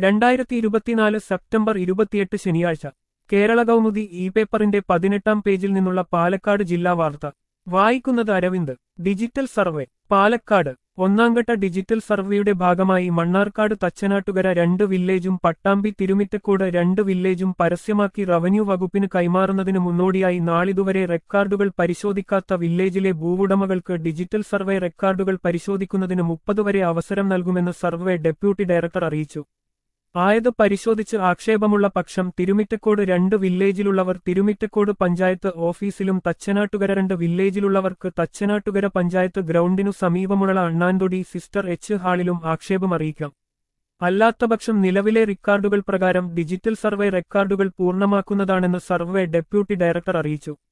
രണ്ടായിരത്തി ഇരുപത്തിനാല് സെപ്റ്റംബർ ഇരുപത്തിയെട്ട് ശനിയാഴ്ച കേരള കൗമുദി ഇ പേപ്പറിന്റെ പതിനെട്ടാം പേജിൽ നിന്നുള്ള പാലക്കാട് ജില്ലാ വാർത്ത വായിക്കുന്നത് അരവിന്ദ് ഡിജിറ്റൽ സർവേ പാലക്കാട് ഒന്നാംഘട്ട ഡിജിറ്റൽ സർവേയുടെ ഭാഗമായി മണ്ണാർക്കാട് തച്ചനാട്ടുകര രണ്ട് വില്ലേജും പട്ടാമ്പി തിരുമിറ്റക്കോട് രണ്ട് വില്ലേജും പരസ്യമാക്കി റവന്യൂ വകുപ്പിന് കൈമാറുന്നതിന് മുന്നോടിയായി നാളിതുവരെ റെക്കോർഡുകൾ പരിശോധിക്കാത്ത വില്ലേജിലെ ഭൂവുടമകൾക്ക് ഡിജിറ്റൽ സർവേ റെക്കോർഡുകൾ പരിശോധിക്കുന്നതിന് മുപ്പത് വരെ അവസരം നൽകുമെന്ന് സർവേ ഡെപ്യൂട്ടി ഡയറക്ടർ അറിയിച്ചു ആയത് പരിശോധിച്ച് ആക്ഷേപമുള്ള പക്ഷം തിരുമിറ്റക്കോട് രണ്ട് വില്ലേജിലുള്ളവർ തിരുമിറ്റക്കോട് പഞ്ചായത്ത് ഓഫീസിലും തച്ചനാട്ടുകര രണ്ട് വില്ലേജിലുള്ളവർക്ക് തച്ചനാട്ടുകര പഞ്ചായത്ത് ഗ്രൗണ്ടിനു സമീപമുള്ള അണ്ണാൻതൊടി സിസ്റ്റർ എച്ച് ഹാളിലും ആക്ഷേപം അറിയിക്കാം അല്ലാത്തപക്ഷം നിലവിലെ റെക്കോർഡുകൾ പ്രകാരം ഡിജിറ്റൽ സർവേ റെക്കോർഡുകൾ പൂർണ്ണമാക്കുന്നതാണെന്ന് സർവേ ഡെപ്യൂട്ടി ഡയറക്ടർ അറിയിച്ചു